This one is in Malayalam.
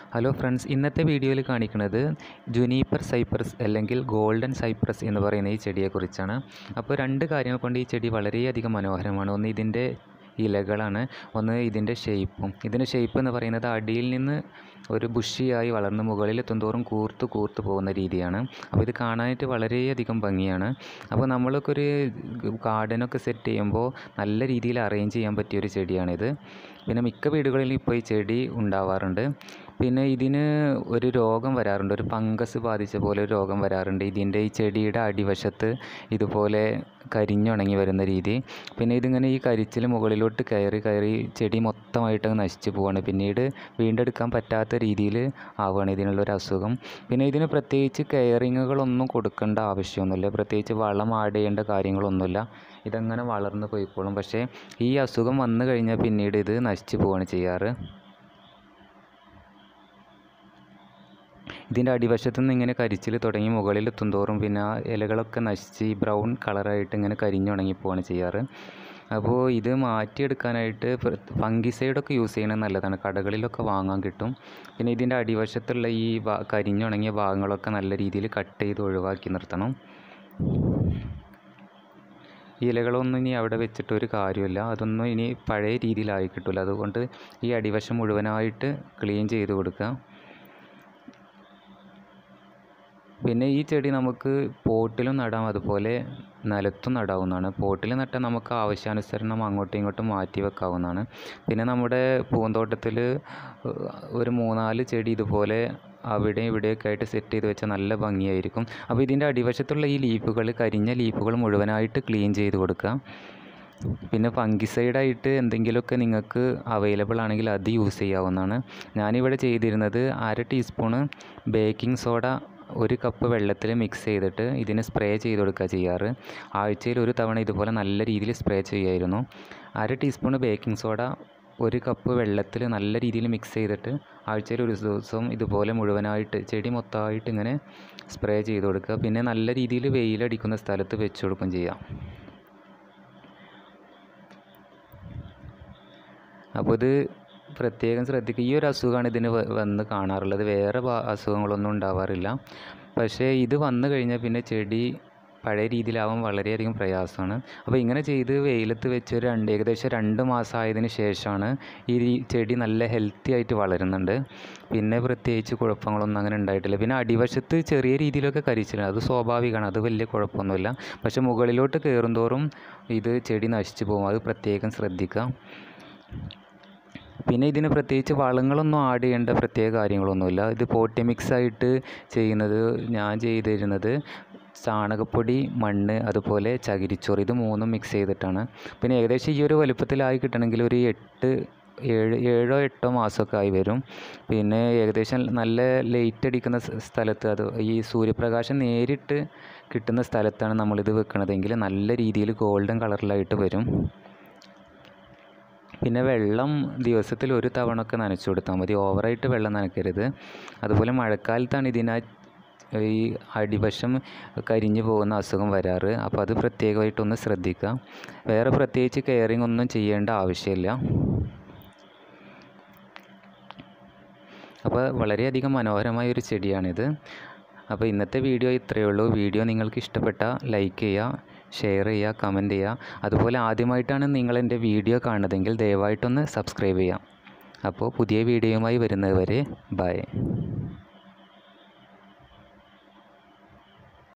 ഹലോ ഫ്രണ്ട്സ് ഇന്നത്തെ വീഡിയോയിൽ കാണിക്കുന്നത് ജുനീപ്പർ സൈപ്രസ് അല്ലെങ്കിൽ ഗോൾഡൻ സൈപ്രസ് എന്ന് പറയുന്ന ഈ ചെടിയെക്കുറിച്ചാണ് അപ്പോൾ രണ്ട് കാര്യങ്ങൾ കൊണ്ട് ഈ ചെടി വളരെയധികം മനോഹരമാണ് ഒന്ന് ഇതിൻ്റെ ഇലകളാണ് ഒന്ന് ഇതിൻ്റെ ഷേപ്പും ഇതിൻ്റെ ഷേപ്പ് എന്ന് പറയുന്നത് അടിയിൽ നിന്ന് ഒരു ബുഷിയായി വളർന്ന് മുകളിലെത്തും തോറും കൂർത്ത് കൂർത്ത് പോകുന്ന രീതിയാണ് അപ്പോൾ ഇത് കാണാനായിട്ട് വളരെയധികം ഭംഗിയാണ് അപ്പോൾ നമ്മളൊക്കെ ഒരു ഗാർഡനൊക്കെ സെറ്റ് ചെയ്യുമ്പോൾ നല്ല രീതിയിൽ അറേഞ്ച് ചെയ്യാൻ പറ്റിയൊരു ചെടിയാണിത് പിന്നെ മിക്ക വീടുകളിലും ഇപ്പോൾ ഈ ചെടി ഉണ്ടാവാറുണ്ട് പിന്നെ ഇതിന് ഒരു രോഗം വരാറുണ്ട് ഒരു ഫംഗസ് ബാധിച്ച പോലെ ഒരു രോഗം വരാറുണ്ട് ഇതിൻ്റെ ഈ ചെടിയുടെ അടിവശത്ത് ഇതുപോലെ കരിഞ്ഞുണങ്ങി വരുന്ന രീതി പിന്നെ ഇതിങ്ങനെ ഈ കരിച്ചിൽ മുകളിലോട്ട് കയറി കയറി ചെടി മൊത്തമായിട്ട് അങ്ങ് നശിച്ചു പോവാണ് പിന്നീട് വീണ്ടെടുക്കാൻ പറ്റാത്ത രീതിയിൽ ആവുകയാണ് ഇതിനുള്ളൊരു അസുഖം പിന്നെ ഇതിന് പ്രത്യേകിച്ച് കെയറിങ്ങുകളൊന്നും കൊടുക്കേണ്ട ആവശ്യമൊന്നുമില്ല പ്രത്യേകിച്ച് വളം ആഡ് ചെയ്യേണ്ട കാര്യങ്ങളൊന്നുമില്ല ഇതങ്ങനെ വളർന്നു പോയിക്കോളും പക്ഷേ ഈ അസുഖം വന്നു കഴിഞ്ഞാൽ പിന്നീട് ഇത് നശിച്ചു പോവുകയാണ് ചെയ്യാറ് ഇതിൻ്റെ അടിവശത്തു നിന്ന് ഇങ്ങനെ കരിച്ചിൽ തുടങ്ങി മുകളിലെത്തും തോറും പിന്നെ ആ ഇലകളൊക്കെ നശിച്ച് ഈ ബ്രൗൺ കളറായിട്ട് ഇങ്ങനെ കരിഞ്ഞുണങ്ങി പോവാണ് ചെയ്യാറ് അപ്പോൾ ഇത് മാറ്റിയെടുക്കാനായിട്ട് ഫംഗിസൈഡൊക്കെ യൂസ് ചെയ്യുന്നത് നല്ലതാണ് കടകളിലൊക്കെ വാങ്ങാൻ കിട്ടും പിന്നെ ഇതിൻ്റെ അടിവശത്തുള്ള ഈ ഭാ- കരിഞ്ഞുണങ്ങിയ ഭാഗങ്ങളൊക്കെ നല്ല രീതിയിൽ കട്ട് ചെയ്ത് ഒഴിവാക്കി നിർത്തണം ഈ ഇലകളൊന്നും ഇനി അവിടെ വെച്ചിട്ട് ഒരു കാര്യമില്ല അതൊന്നും ഇനി പഴയ രീതിയിലായി കിട്ടില്ല അതുകൊണ്ട് ഈ അടിവശം മുഴുവനായിട്ട് ക്ലീൻ ചെയ്ത് കൊടുക്കുക പിന്നെ ഈ ചെടി നമുക്ക് പോട്ടിലും നടാം അതുപോലെ നിലത്തും നടാവുന്നതാണ് പോട്ടിൽ നട്ടാൽ നമുക്ക് ആവശ്യാനുസരണം അങ്ങോട്ടും ഇങ്ങോട്ടും മാറ്റി വെക്കാവുന്നതാണ് പിന്നെ നമ്മുടെ പൂന്തോട്ടത്തിൽ ഒരു മൂന്നാല് ചെടി ഇതുപോലെ അവിടെ ഇവിടെയൊക്കെ ആയിട്ട് സെറ്റ് ചെയ്ത് വെച്ചാൽ നല്ല ഭംഗിയായിരിക്കും അപ്പോൾ ഇതിൻ്റെ അടിവശത്തുള്ള ഈ ലീഫുകൾ കരിഞ്ഞ ലീഫുകൾ മുഴുവനായിട്ട് ക്ലീൻ ചെയ്ത് കൊടുക്കുക പിന്നെ ഫംഗിസൈഡായിട്ട് എന്തെങ്കിലുമൊക്കെ നിങ്ങൾക്ക് അവൈലബിൾ ആണെങ്കിൽ അത് യൂസ് ചെയ്യാവുന്നതാണ് ഞാനിവിടെ ചെയ്തിരുന്നത് അര ടീസ്പൂണ് ബേക്കിംഗ് സോഡ ഒരു കപ്പ് വെള്ളത്തിൽ മിക്സ് ചെയ്തിട്ട് ഇതിന് സ്പ്രേ ചെയ്ത് കൊടുക്കുക ചെയ്യാറ് ആഴ്ചയിൽ ഒരു തവണ ഇതുപോലെ നല്ല രീതിയിൽ സ്പ്രേ ചെയ്യായിരുന്നു അര ടീസ്പൂണ് ബേക്കിംഗ് സോഡ ഒരു കപ്പ് വെള്ളത്തിൽ നല്ല രീതിയിൽ മിക്സ് ചെയ്തിട്ട് ആഴ്ചയിൽ ഒരു ദിവസം ഇതുപോലെ മുഴുവനായിട്ട് ചെടി മൊത്തമായിട്ട് ഇങ്ങനെ സ്പ്രേ ചെയ്ത് കൊടുക്കുക പിന്നെ നല്ല രീതിയിൽ വെയിലടിക്കുന്ന സ്ഥലത്ത് വെച്ച് കൊടുക്കുകയും ചെയ്യാം അപ്പോൾ ഇത് പ്രത്യേകം ശ്രദ്ധിക്കുക ഈ ഒരു അസുഖമാണ് ഇതിന് വ- വന്ന് കാണാറുള്ളത് വേറെ ഭാ- അസുഖങ്ങളൊന്നും ഉണ്ടാവാറില്ല പക്ഷേ ഇത് വന്നു കഴിഞ്ഞാൽ പിന്നെ ചെടി പഴയ രീതിയിലാവാൻ വളരെയധികം പ്രയാസമാണ് അപ്പോൾ ഇങ്ങനെ ചെയ്ത് വെയിലത്ത് വെച്ച് ഒരു രണ്ട് ഏകദേശം രണ്ട് മാസം ആയതിനു ശേഷമാണ് ഈ രീ- ചെടി നല്ല ഹെൽത്തി ആയിട്ട് വളരുന്നുണ്ട് പിന്നെ പ്രത്യേകിച്ച് കുഴപ്പങ്ങളൊന്നും അങ്ങനെ ഉണ്ടായിട്ടില്ല പിന്നെ അടിവശത്ത് ചെറിയ രീതിയിലൊക്കെ കരിച്ചില്ല അത് സ്വാഭാവികമാണ് അത് വലിയ കുഴപ്പമൊന്നുമില്ല പക്ഷേ മുകളിലോട്ട് കയറുന്തോറും ഇത് ചെടി നശിച്ചു പോകും അത് പ്രത്യേകം ശ്രദ്ധിക്കുക പിന്നെ ഇതിന് പ്രത്യേകിച്ച് വളങ്ങളൊന്നും ആഡ് ചെയ്യേണ്ട പ്രത്യേക കാര്യങ്ങളൊന്നുമില്ല ഇത് പോട്ടി മിക്സ് ആയിട്ട് ചെയ്യുന്നത് ഞാൻ ചെയ്തിരുന്നത് ചാണകപ്പൊടി മണ്ണ് അതുപോലെ ചകിരിച്ചോറ് ഇത് മൂന്നും മിക്സ് ചെയ്തിട്ടാണ് പിന്നെ ഏകദേശം ഈ ഒരു വലുപ്പത്തിലായി കിട്ടണമെങ്കിൽ ഒരു എട്ട് ഏഴ് ഏഴോ എട്ടോ മാസമൊക്കെ ആയി വരും പിന്നെ ഏകദേശം നല്ല ലൈറ്റ് അടിക്കുന്ന സ് സ്ഥലത്ത് അത് ഈ സൂര്യപ്രകാശം നേരിട്ട് കിട്ടുന്ന സ്ഥലത്താണ് നമ്മളിത് വെക്കണതെങ്കിൽ നല്ല രീതിയിൽ ഗോൾഡൻ കളറിലായിട്ട് വരും പിന്നെ വെള്ളം ദിവസത്തിൽ ഒരു തവണ ഒക്കെ നനച്ചു കൊടുത്താൽ മതി ഓവറായിട്ട് വെള്ളം നനയ്ക്കരുത് അതുപോലെ മഴക്കാലത്താണ് ഇതിനാ ഈ അടിവശം കരിഞ്ഞു പോകുന്ന അസുഖം വരാറ് അപ്പോൾ അത് പ്രത്യേകമായിട്ടൊന്ന് ശ്രദ്ധിക്കുക വേറെ പ്രത്യേകിച്ച് കെയറിങ് ഒന്നും ചെയ്യേണ്ട ആവശ്യമില്ല അപ്പോൾ വളരെയധികം മനോഹരമായ ഒരു ചെടിയാണിത് അപ്പോൾ ഇന്നത്തെ വീഡിയോ ഇത്രയേ ഉള്ളൂ വീഡിയോ നിങ്ങൾക്ക് ഇഷ്ടപ്പെട്ട ലൈക്ക് ചെയ്യുക ഷെയർ ചെയ്യുക കമൻറ്റ് ചെയ്യുക അതുപോലെ ആദ്യമായിട്ടാണ് നിങ്ങൾ എൻ്റെ വീഡിയോ കാണുന്നതെങ്കിൽ ദയവായിട്ടൊന്ന് സബ്സ്ക്രൈബ് ചെയ്യാം അപ്പോൾ പുതിയ വീഡിയോയുമായി വരുന്നത് വരെ ബൈ